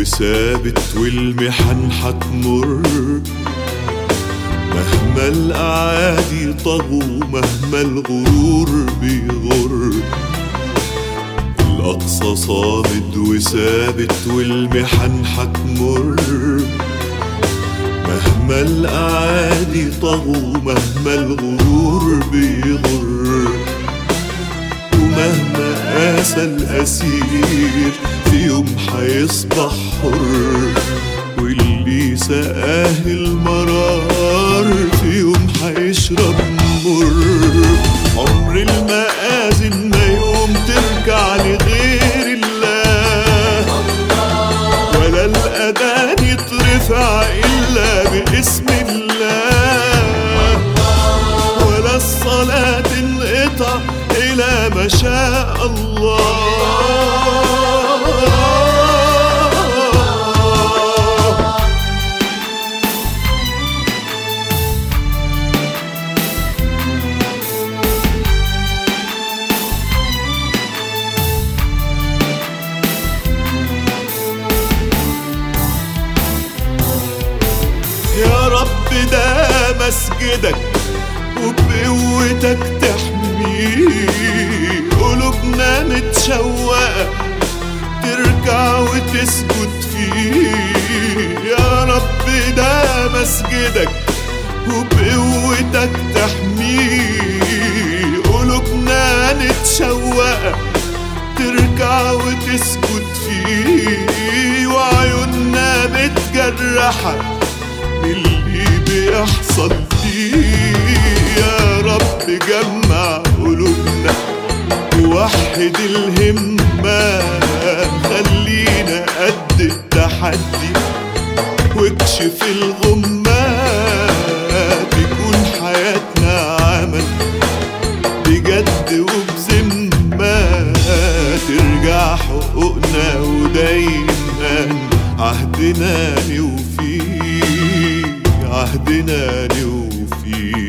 وثابت والمحن حتمر مهما الأعادي طغوا مهما الغرور بيغر الأقصى صامد وثابت والمحن حتمر مهما الأعادي طغوا مهما الغرور بيغر ومهما قاسى الأسير في يوم حيصبح حر واللي سقاه المرار في يوم حيشرب مر عمر المآذن ما يوم ترجع لغير الله ولا الأذان يترفع إلا باسم الله ولا الصلاة تنقطع إلى ما شاء الله يا رب ده مسجدك وبقوتك تحميه قلوبنا متشوقة ترجع وتسجد فيه يا رب ده مسجدك وبقوتك تحميه قلوبنا متشوقة ترجع وتسجد فيه وعيوننا متجرحة من اللي بيحصل فيه يا رب جمع قلوبنا ووحد الهمة خلينا قد التحدي واكشف الغمة تكون حياتنا عمل بجد وبذمة ترجع حقوقنا ودايما عهدنا نوفيه عهدنا نوفيه